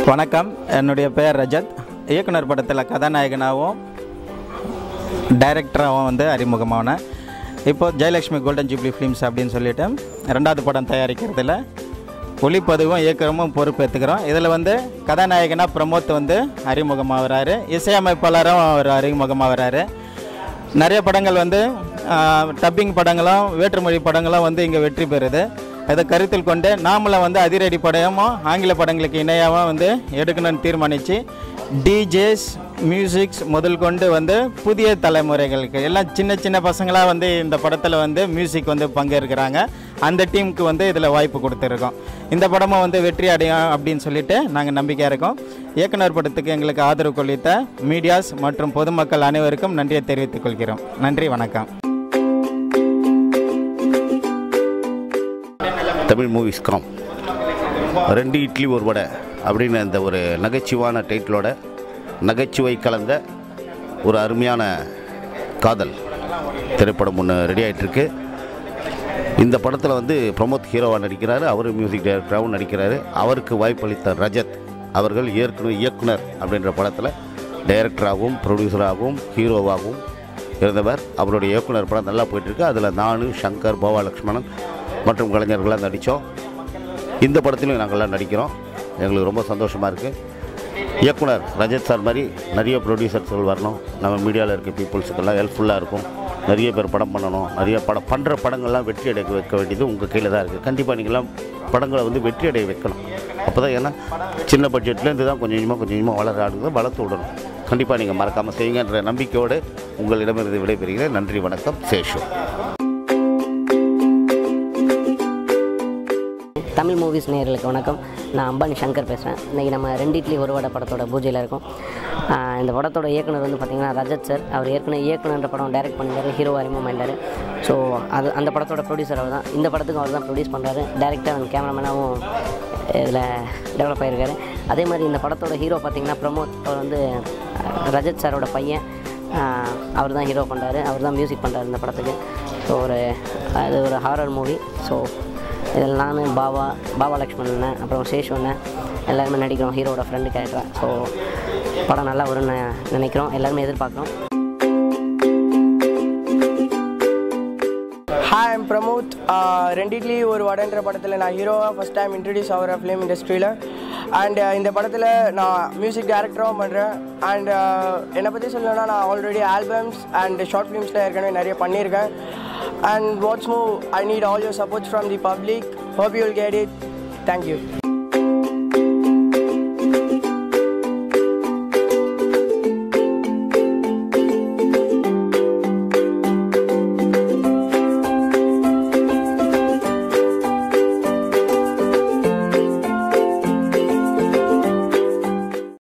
வணக்கம் என்னுடைய பெயர் ரஜத் இயக்குனர் படத்தில் கதாநாயகனாகவும் டைரக்டராகவும் வந்து அறிமுகமானேன் இப்போ ஜெயலக்ஷ்மி கோல்டன் ஜூப்ளி ஃபிலிம்ஸ் அப்படின்னு சொல்லிட்டு ரெண்டாவது படம் தயாரிக்கிறதுல ஒளிப்பதிவும் இயக்கமும் பொறுப்பேற்றுக்கிறோம் இதில் வந்து கதாநாயகனாக பிரமோத் வந்து அறிமுகமாகறாரு இசையமைப்பாளரும் அவர் அறிமுகமாகறாரு நிறைய படங்கள் வந்து டப்பிங் படங்களும் வேற்றுமொழி படங்களும் வந்து இங்கே வெற்றி பெறுது இதை கருத்தில் கொண்டு நாமளும் வந்து அதிரடி படமும் ஆங்கில படங்களுக்கு இணையாகவும் வந்து எடுக்கணும்னு தீர்மானித்து டிஜேஸ் மியூசிக்ஸ் முதல் கொண்டு வந்து புதிய தலைமுறைகளுக்கு எல்லாம் சின்ன சின்ன பசங்களாக வந்து இந்த படத்தில் வந்து மியூசிக் வந்து பங்கேற்கிறாங்க அந்த டீமுக்கு வந்து இதில் வாய்ப்பு கொடுத்துருக்கோம் இந்த படமும் வந்து வெற்றி அடையும் அப்படின்னு சொல்லிட்டு நாங்கள் நம்பிக்கையாக இருக்கோம் இயக்குனர் படத்துக்கு எங்களுக்கு ஆதரவு கொளித்த மீடியாஸ் மற்றும் பொதுமக்கள் அனைவருக்கும் நன்றியை தெரிவித்துக் கொள்கிறோம் நன்றி வணக்கம் தமிழ் மூவிஸ் காம் ரெண்டு இட்லி ஒரு வடை அப்படின்னு அந்த ஒரு நகைச்சுவான டைட்டிலோட நகைச்சுவை கலந்த ஒரு அருமையான காதல் திரைப்படம் ஒன்று ரெடி ஆகிட்டுருக்கு இந்த படத்தில் வந்து பிரமோத் ஹீரோவாக நடிக்கிறாரு அவர் மியூசிக் டைரக்டராகவும் நடிக்கிறாரு அவருக்கு வாய்ப்பளித்த ரஜத் அவர்கள் ஏற்கனவே இயக்குனர் அப்படின்ற படத்தில் டைரக்டராகவும் ப்ரொடியூசராகவும் ஹீரோவாகவும் இருந்தவர் அவருடைய இயக்குனர் படம் நல்லா போயிட்டுருக்கு அதில் நான் சங்கர் பாபா லக்ஷ்மணன் மற்றும் கலைஞர்களாக நடித்தோம் இந்த படத்திலும் நாங்கள்லாம் நடிக்கிறோம் எங்களுக்கு ரொம்ப சந்தோஷமாக இருக்குது இயக்குனர் ரஜத் சார் மாதிரி நிறைய ப்ரொடியூசர்ஸ்கள் வரணும் நம்ம மீடியாவில் இருக்க பீப்புள்ஸுக்கெல்லாம் ஹெல்ப்ஃபுல்லாக இருக்கும் நிறைய பேர் படம் பண்ணணும் நிறைய படம் பண்ணுற படங்கள்லாம் வெற்றி அடைய வைக்க வேண்டியது உங்கள் கையில் தான் இருக்குது கண்டிப்பாக நீங்கள்லாம் படங்களை வந்து வெற்றி அடைய வைக்கணும் அப்போ தான் ஏன்னா சின்ன பட்ஜெட்லேருந்து தான் கொஞ்சம் கொஞ்சமாக கொஞ்சம் கொஞ்சமாக வளர ஆடுங்க வளர்த்து விடணும் கண்டிப்பாக நீங்கள் மறக்காமல் செய்யுங்கன்ற நம்பிக்கையோடு உங்களிடமிருந்து விடைபெறுகிறேன் நன்றி வணக்கம் சேஷு தமிழ் மூவிஸ் நேயர்களுக்கு வணக்கம் நான் அம்பானி சங்கர் பேசுகிறேன் இன்றைக்கி நம்ம ரெண்டு இட்லி ஒரு வடை படத்தோட பூஜையில் இருக்கோம் ஆஹ் இந்த படத்தோட இயக்குனர் வந்து பார்த்திங்கன்னா ரஜத் சார் அவர் ஏற்கனவே இயக்குனர்ன்ற படம் டைரக்ட் பண்ணியிருந்தாரு ஹீரோ அறிமுகம் பண்ணிட்டாரு ஸோ அது அந்த படத்தோட ப்ரொடியூசர் அவர் தான் இந்த படத்துக்கும் அவர் தான் ப்ரொடியூஸ் பண்ணுறாரு டேரக்டர் அண்ட் கேமராமேனாகவும் இதில் டெவலப் ஆகிருக்காரு அதே மாதிரி இந்த படத்தோட ஹீரோ பார்த்திங்கன்னா பிரமோத் அவர் வந்து அஹ், ரஜத் சாரோட பையன் அவர் தான் ஹீரோ பண்ணுறாரு அவர் தான் மியூசிக் பண்ணுறாரு இந்த படத்துக்கு ஸோ ஒரு அது ஒரு ஹாரர் மூவி ஸோ இதில் நான் பாபா பாபா லக்ஷ்மண் அண்ணன் அப்புறம் சேஷு அண்ணன் எல்லாருமே நடிக்கிறோம் ஹீரோட ஃப்ரெண்டு கேரக்டராக ஸோ படம் நல்லா வரும்னு நினைக்கிறோம் எல்லாருமே எதிர்பார்க்குறோம் ஹாய் ஐம் பிரமோத் ரெண்டிட்லி ஒரு வடன்ற படத்தில் நான் ஹீரோவாக ஃபஸ்ட் டைம் இன்ட்ரடியூஸ் ஆகிற ஃபிலிம் இண்டஸ்ட்ரியில் அண்ட் இந்த படத்தில் நான் மியூசிக் டைரக்டராகவும் பண்ணுறேன் அண்ட் என்னை பற்றி சொல்லணும்னா நான் ஆல்ரெடி ஆல்பம்ஸ் அண்ட் ஷார்ட் ஃபிலிம்ஸில் ஏற்கனவே நிறைய பண்ணியிருக்கேன் and what's move I need all your support from the public hope you will get it thank you